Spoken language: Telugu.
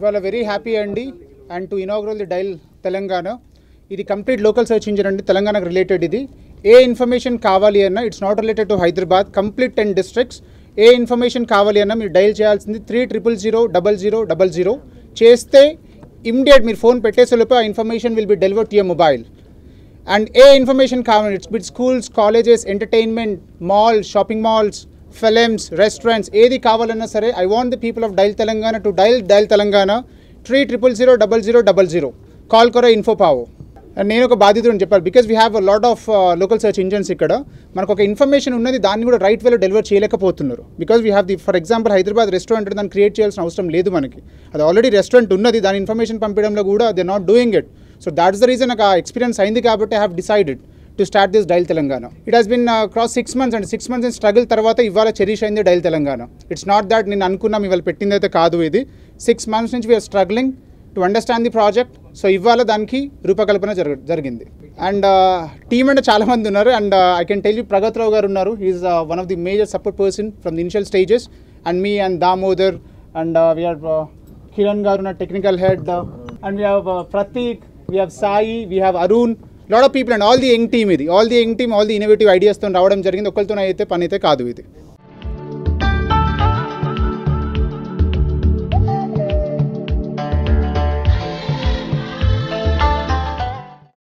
ఇవాళ వెరీ హ్యాపీ అండి and to inaugural the dial Telangana ఇది కంప్లీట్ లోకల్ సర్చ్ ఇంజిన్ అండి తెలంగాణకు రిలేటెడ్ ఇది ఏ ఇన్ఫర్మేషన్ కావాలి అన్నా it's not related to Hyderabad complete ten districts ఏ ఇన్ఫర్మేషన్ కావాలి అన్నా మీరు డైల్ చేయాల్సింది three triple zero double zero double zero చేస్తే ఇమ్మీడియట్ మీరు ఫోన్ పెట్టేసేలోపు ఆ information will be delivered to your mobile and ఏ ఇన్ఫర్మేషన్ కావాలి it's bit schools colleges entertainment mall shopping malls films restaurants ఏది కావాలన్నా సరే I want the people of dial Telangana to dial dial Telangana three triple zero double zero double zero call కొర ఇన్ఫో పావో అండ్ నేను ఒక బాధితుడిని చెప్పాలి because we have lot of local search engines ఇక్కడ మనకు ఒక ఇన్ఫర్మేషన్ ఉన్నది దాన్ని కూడా రైట్ వేలో డెలివర్ చేయలేకపోతున్నారు because we have the for example Hyderabad restaurant దాన్ని క్రియేట్ చేయాల్సిన అవసరం లేదు మనకి అది ఆల్రెడీ రెస్టారెంట్ ఉన్నది దాని ఇన్ఫర్మేషన్ పంపించడంలో కూడా they not doing it so that's the reason నాకు ఆ ఎక్స్పీరియన్స్ అయింది కాబట్టి I have decided to start this dial Telangana it has been cross six months and six months struggle తర్వాత ఇవాళ చెరీష్ అయింది dial Telangana it's not that నేను అనుకున్నాం ఇవాళ పెట్టింది అయితే కాదు ఇది సిక్స్ మంత్స్ నుంచి we are struggling to understand the project so ఇవాళ దానికి రూపకల్పన జరగ జరిగింది అండ్ టీమ్ అంటే చాలా మంది ఉన్నారు and I can tell you Pragath Rao garu ఉన్నారు is one of the major support person from the initial stages and me and Damodar and we are Kiran garu నా technical head and we have Prateek we have Sai we have Arun lot of people and all the young team ఇది all the young team all the innovative ఐడియాస్తో రావడం జరిగింది ఒకరితో అయితే పని అయితే కాదు ఇది